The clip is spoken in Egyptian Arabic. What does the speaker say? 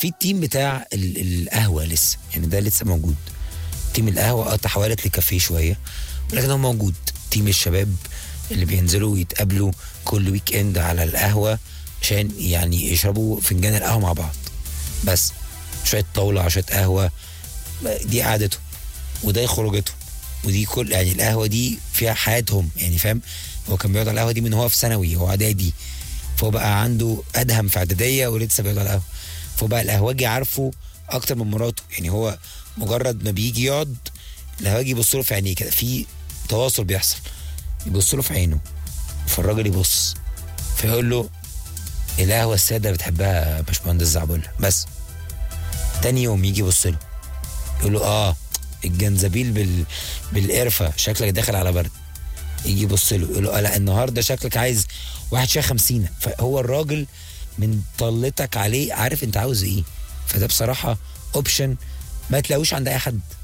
في التيم بتاع ال- القهوه لسه يعني ده لسه موجود تيم القهوه اه تحولت لكافيه شويه ولكن هو موجود تيم الشباب اللي بينزلوا يتقابلوا كل ويك اند على القهوه عشان يعني يشربوا فنجان القهوه مع بعض بس شويه طاوله على شويه قهوه دي قعدتهم وده خروجتهم ودي كل يعني القهوه دي فيها حياتهم يعني فاهم هو كان بيقعد على القهوه دي من هو في ثانوي هو اعدادي فهو بقى عنده ادهم في اعداديه ولسه بيقعد على القهوه فهو بقى القهوجي عارفه اكتر من مراته يعني هو مجرد ما بيجي يقعد القهوجي يبص له في عينيه كده في تواصل بيحصل يبص له في عينه فالراجل يبص فيقول له القهوه الساده بتحبها يا باشمهندس زعبله بس تاني يوم يجي يبص له يقول له اه الجنزبيل بال... بالقرفه شكلك داخل على برد يجي يبص له يقول له آه لا النهارده شكلك عايز واحد شاي خمسين فهو الراجل من طلتك عليه عارف انت عاوز ايه فده بصراحه اوبشن ما تلاقوش عند اي حد